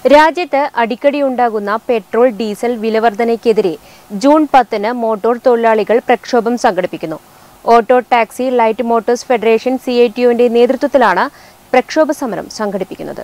രാജ്യത്ത് അടിക്കടിയുണ്ടാകുന്ന petrol diesel വിലവർധനയ്ക്കെതിരെ ജൂൺ പത്തിന് മോട്ടോർ തൊഴിലാളികൾ പ്രക്ഷോഭം സംഘടിപ്പിക്കുന്നു auto taxi light motors federation C I ടിയുവിന്റെ നേതൃത്വത്തിലാണ് പ്രക്ഷോഭ സമരം സംഘടിപ്പിക്കുന്നത്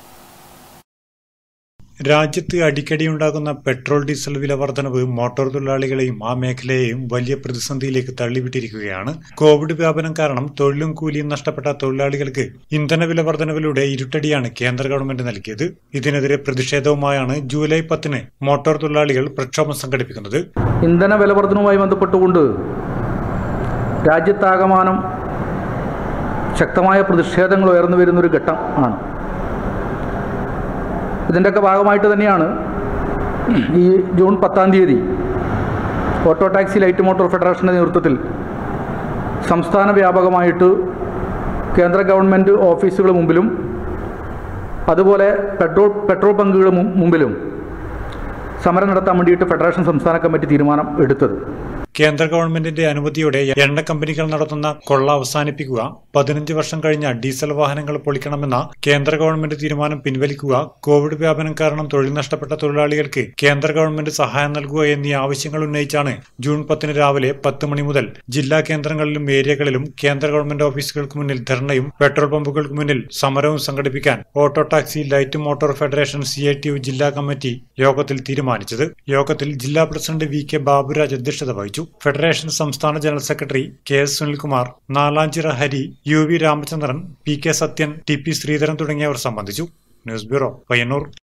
രാജ്യത്ത് അടിക്കടിയുണ്ടാകുന്ന പെട്രോൾ ഡീസൽ വില വർധനവ് മോട്ടോർ തൊഴിലാളികളെയും ആ മേഖലയെയും വലിയ പ്രതിസന്ധിയിലേക്ക് തള്ളിവിട്ടിരിക്കുകയാണ് കോവിഡ് വ്യാപനം കാരണം തൊഴിലും കൂലിയും നഷ്ടപ്പെട്ട തൊഴിലാളികൾക്ക് ഇന്ധന വില വർധനവിലൂടെ ഇരുട്ടടിയാണ് കേന്ദ്ര ഗവൺമെന്റ് നൽകിയത് ഇതിനെതിരെ പ്രതിഷേധവുമായാണ് ജൂലൈ പത്തിന് മോട്ടോർ തൊഴിലാളികൾ പ്രക്ഷോഭം സംഘടിപ്പിക്കുന്നത് ഇന്ധന വിലവർദ്ധനവുമായി ബന്ധപ്പെട്ടുകൊണ്ട് രാജ്യത്താകമാനം ശക്തമായ പ്രതിഷേധങ്ങൾ ഉയർന്നു വരുന്നൊരു ഘട്ടം ആണ് ഇതിൻ്റെയൊക്കെ ഭാഗമായിട്ട് തന്നെയാണ് ഈ ജൂൺ പത്താം തീയതി ഓട്ടോ ടാക്സി ലൈറ്റ് മോട്ടോർ ഫെഡറേഷൻ്റെ നേതൃത്വത്തിൽ സംസ്ഥാന വ്യാപകമായിട്ട് കേന്ദ്ര ഗവൺമെൻറ് ഓഫീസുകൾ മുമ്പിലും അതുപോലെ പെട്രോൾ പെട്രോൾ ബങ്കുകൾ മുമ്പിലും സമരം നടത്താൻ വേണ്ടിയിട്ട് ഫെഡറേഷൻ സംസ്ഥാന കമ്മിറ്റി തീരുമാനം എടുത്തത് കേന്ദ്ര ഗവൺമെന്റിന്റെ അനുമതിയോടെ എണ്ണ കമ്പനികൾ നടത്തുന്ന കൊള്ള അവസാനിപ്പിക്കുക പതിനഞ്ച് വർഷം കഴിഞ്ഞ ഡീസൽ വാഹനങ്ങൾ പൊളിക്കണമെന്ന കേന്ദ്ര ഗവൺമെന്റ് തീരുമാനം പിൻവലിക്കുക കോവിഡ് വ്യാപനം കാരണം തൊഴിൽ നഷ്ടപ്പെട്ട തൊഴിലാളികൾക്ക് കേന്ദ്ര ഗവൺമെന്റ് സഹായം നൽകുക എന്നീ ആവശ്യങ്ങൾ ഉന്നയിച്ചാണ് ജൂൺ പത്തിന് രാവിലെ പത്ത് മണി മുതൽ ജില്ലാ കേന്ദ്രങ്ങളിലും ഏരിയകളിലും കേന്ദ്ര ഗവൺമെന്റ് ഓഫീസുകൾക്ക് മുന്നിൽ ധർണയും പെട്രോൾ പമ്പുകൾക്ക് മുന്നിൽ സമരവും സംഘടിപ്പിക്കാൻ auto taxi light motor federation C I T U ജില്ലാ കമ്മിറ്റി യോഗത്തിൽ തീരുമാനിച്ചത് യോഗത്തിൽ ജില്ലാ പ്രസിഡന്റ് വി കെ ബാബുരാജ് അധ്യക്ഷത വഹിച്ചു ഫെഡറേഷൻ സംസ്ഥാന general secretary K S Sunilkumar Nalanchira Hari U V Ramachandran P K Sathyan T P Sreedharan തുടങ്ങിയവർ സംബന്ധിച്ചു ന്യൂസ് ബ്യൂറോ പയ്യന്നൂർ